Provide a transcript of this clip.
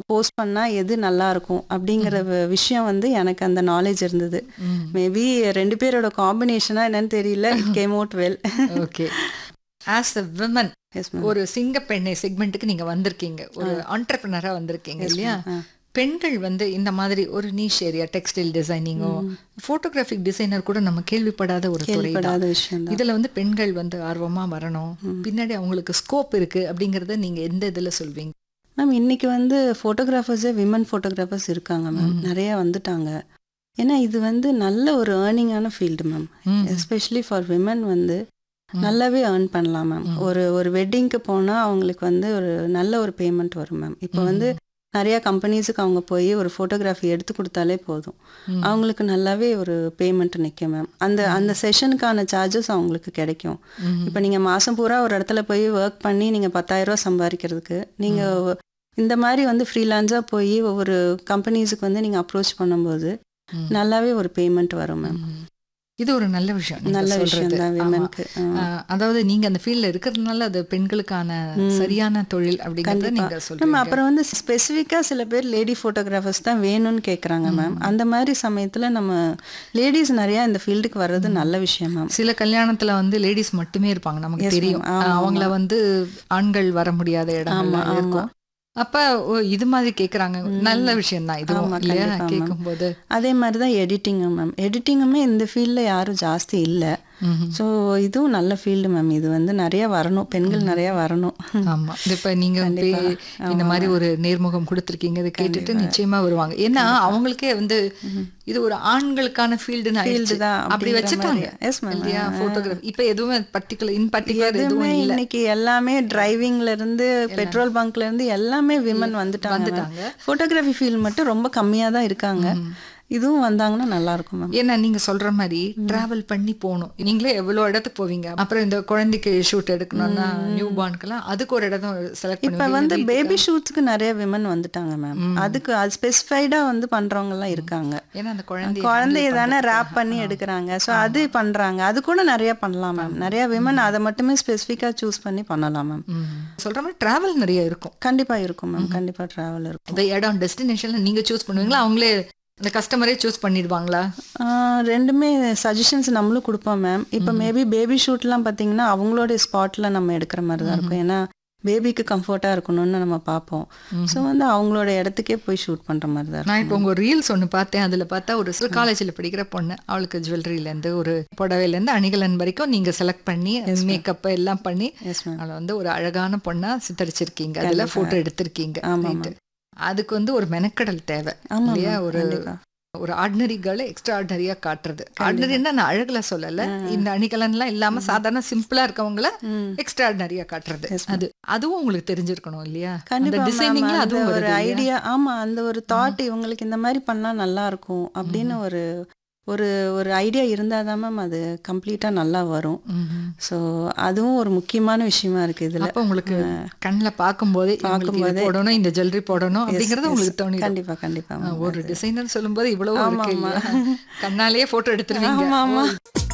Post பண்ணா எது நல்லா இருக்கும் அப்படிங்கிற வ- விஷயம் வந்து எனக்கு அந்த நாலேஜ் இருந்தது மேபி ரெண்டு பேரோட காம்பினேஷனா என்னன்னு தெரியல it came out well okay as a women yes ma'am ஒரு சிங்கப்பெண்ணை செக்மெண்ட்டுக்கு நீங்க வந்திருக்கீங்க ஒரு ஆண்டர்பிரினரா வந்திருக்கீங்க இல்லையா பெண்கள் வந்து இந்த மாதிரி ஒரு நீஷ் ஏரியா டெக்ஸ்டைல் டிசைனிங்கோ போட்டோகிராஃபிக் டிசைனர் கூட நம்ம கேள்விப்படாத ஒரு துறை தான் கேள்விப்படாத விஷயம் தான் இதுல வந்து பெண்கள் வந்து ஆர்வமா வரணும் பின்னாடி அவங்களுக்கு ஸ்கோப் இருக்கு அப்படிங்கறத நீங்க எந்த இதுல சொல்வீங்க மேம் இன்னைக்கு வந்து ஃபோட்டோகிராஃபர்ஸே விமன் ஃபோட்டோகிராஃபர்ஸ் இருக்காங்க மேம் நிறைய வந்துட்டாங்க ஏன்னா இது வந்து நல்ல ஒரு ஏர்னிங்கான field ma'am hmm. Especially for women வந்து நல்லாவே ஏர்ன் பண்ணலாம் மேம் ஒரு ஒரு வெட்டிங்க்கு போனால் அவங்களுக்கு வந்து ஒரு நல்ல ஒரு பேமெண்ட் வரும் மேம் இப்போ வந்து நிறைய கம்பெனிஸுக்கு அவங்க போய் ஒரு ஃபோட்டோகிராஃபி எடுத்து கொடுத்தாலே போதும் ம். அவங்களுக்கு நல்லாவே ஒரு பேமெண்ட் நிற்கும் மேம் அந்த அந்த செஷனுக்கான சார்ஜஸ் அவங்களுக்கு கிடைக்கும் ம். இப்போ நீங்கள் மாதம் பூரா ஒரு இடத்துல போய் ஒர்க் பண்ணி நீங்கள் பத்தாயிரம் ரூபாய் சம்பாதிக்கிறதுக்கு நீங்கள் இந்த மாதிரி வந்து ஃப்ரீலான்ஸாக போய் ஒவ்வொரு கம்பெனிஸுக்கு வந்து நீங்கள் அப்ரோச் பண்ணும்போது ம். நல்லாவே ஒரு பேமெண்ட் வரும் மேம் ம். இது ஒரு நல்ல விஷயம் நீங்க நல்ல விஷயம் சொல்றது. தான் ஆமா. விமனுக்கு ஆஹ், அதாவது நீங்க அந்த ஃபீல்ட்ல இருக்கிறதுனால அது பெண்களுக்கான சரியான தொழில் அப்படிங்கறத நீங்க மேம் சொல்றீங்க அப்புறம் வந்து ஸ்பெசிஃபிக்காக சில பேர் லேடி ஃபோட்டோகிராஃபர்ஸ் தான் வேணும்னு கேட்குறாங்க மேம் அந்த மாதிரி சமயத்தில் நம்ம லேடிஸ் நிறையா இந்த ஃபீல்டுக்கு வர்றது நல்ல விஷயம் மேம் சில கல்யாணத்துல வந்து லேடிஸ் மட்டுமே இருப்பாங்க நமக்கு தெரியும் ma'am. ஆமா, அவங்கள வந்து ஆண்கள் வர முடியாத இடங்கள்ல ஆமா, இருக்கும் அப்ப ஓ, இது மாதிரி கேக்குறாங்க நல்ல விஷயம் தான் இதுவும் ஆமா, இல்லையா கண்டிப்பா, ma'am. கேட்கும்போது அதே மாதிரி தான் எடிட்டிங்கும் மேம் எடிட்டிங்குமே இந்த ஃபீல்டில் யாரும் ஜாஸ்தி இல்லை ம்ஹும். ஸோ இதுவும் நல்ல ஃபீல்டு மேம் இது வந்து நிறைய வரணும் பெண்கள் நிறைய வரணும் ஆமா இது இப்ப நீங்க போய் இந்த மாதிரி ஒரு நேர்முகம் கொடுத்துருக்கீங்க இதை கேட்டுட்டு நிச்சயமா வருவாங்க ஏன்னா அவங்களுக்கே வந்து இது ஒரு ஆண்களுக்கான ஃபீல்டுன்னு ஆயிடுச்சு தான் அப்படி அப்படிங்கிற வச்சுட்டாங்க மாதிரி. Yes, ma'am. இல்லையா போட்டோகிராஃபி இப்ப எதுவுமே பர்டிகுலர் இன் பர்டிகுலர் எதுவுமே எதுவும் இல்ல இன்னைக்கு எல்லாமே டிரைவிங்ல இருந்து பெட்ரோல் பங்க்ல இருந்து எல்லாமே விமன் வந்துட்டாங்க வந்துட்டாங்க. ஃபோட்டோகிராஃபி ஃபீல்ட் மட்டும் ரொம்ப கம்மியா தான் இருக்காங்க இதுவும் வந்தாங்கன்னா நல்லா இருக்கும் மேம் ஏன்னா நீங்க சொல்ற மாதிரி டிராவல் பண்ணி போகணும் நீங்களே எவ்வளவு இடத்துக்கு போவீங்க அப்புறம் இந்த குழந்தைக்கு ஷூட் எடுக்கணும்னா நியூ பார்னுக்கெல்லாம் அதுக்கு ஒரு இடம் செலக்ட் இப்ப பண்ணுவீங்க வந்து பேபி ஷூட்ஸ்க்கு நிறைய விமன் வந்துட்டாங்க மேம் அதுக்கு அது ஸ்பெசிஃபைடா வந்து பண்றவங்க எல்லாம் இருக்காங்க ஏன்னா அந்த குழந்தை குழந்தைய தானே ரேப் பண்ணி எடுக்கிறாங்க ஸோ அது பண்றாங்க அது கூட நிறைய பண்ணலாம் மேம் நிறைய விமன் அதை மட்டுமே ஸ்பெசிஃபிக்கா சூஸ் பண்ணி பண்ணலாம் மேம் சொல்ற மாதிரி டிராவல் நிறைய இருக்கும் கண்டிப்பா இருக்கும் மேம் கண்டிப்பா டிராவல் இருக்கும் இந்த இடம் டெஸ்டினேஷன்ல நீங்க சூஸ் பண்ணுவீங்களா அவங்களே அந்த கஸ்டமரே சூஸ் பண்ணிடுவாங்களா ஆஹ் ரெண்டுமே சஜஷன்ஸ் நம்மளும் கொடுப்போம் மேம் இப்போ மேபி பேபி ஷூட்லாம் பார்த்தீங்கன்னா அவங்களோட ஸ்பாட்டில் நம்ம எடுக்கிற மாதிரி தான் இருக்கும் ஏன்னா பேபிக்கு கம்ஃபர்ட்டாக இருக்கணும்னு நம்ம பார்ப்போம் ஸோ வந்து அவங்களோட இடத்துக்கே போய் ஷூட் பண்ணுற மாதிரி தான் நான் இப்போ உங்க ரீல்ஸ் ஒன்று பார்த்தேன் அதுல பார்த்தா ஒரு காலேஜில் படிக்கிற பொண்ணு அவளுக்கு ஜுவல்லரியில இருந்து ஒரு புடவையில இருந்து அணிகலன் வரைக்கும் நீங்க செலக்ட் பண்ணி மேக்கப் எல்லாம் பண்ணி எஸ் மேம் அவளை வந்து ஒரு அழகான பொண்ணா சித்தரிச்சிருக்கீங்க அதுல போட்டோ எடுத்திருக்கீங்க ஆமா, Right. அதுக்கு வந்து ஒரு மெனக்கடல் தேவை ஆமாம் இல்லையா மேம் ஒரு கண்டிப்பா ஒரு ஆர்டினரி கேர்ளை எக்ஸ்ட்ரா ஆர்டினரியா காட்டுறது ஆர்டினரின்னா நான் அழகுல சொல்லல இந்த அணிகலன்லாம் இல்லாம சாதாரண சிம்பிளா இருக்கவங்கள எக்ஸ்ட்ரா ஆர்டினரியா காட்டுறது அது அதுவும் உங்களுக்கு தெரிஞ்சிருக்கணும் இல்லையா அந்த கண்டிப்பா டிசைனிங்ல மேம் அதுவும் ஒரு வருது இல்லையா? ஐடியா ஆமா அந்த ஒரு தாட் இவங்களுக்கு இந்த மாதிரி பண்ணா நல்லா இருக்கும் அப்படின்னு ஒரு ஒரு ஒரு ஐடியா இருந்தால் தான் மேம் அது கம்ப்ளீட்டாக நல்லா வரும் ம்ஹும். ஸோ அதுவும் ஒரு முக்கியமான விஷயமா இருக்கு இதில் அப்ப உங்களுக்கு கண்ணுல பார்க்கும்போது இவங்களுக்கு இது போடணும் இந்த ஜுவல்லரி போடணும் அப்படிங்கறது உங்களுக்கு தோணி கண்டிப்பா கண்டிப்பா மேம் ஒரு டிசைனர் சொல்லும்போது இவ்வளவு இருக்கு இல்லையா கண்ணாலேயே போட்டோ எடுத்துருவீங்க ஆமா ஆமா ஓ,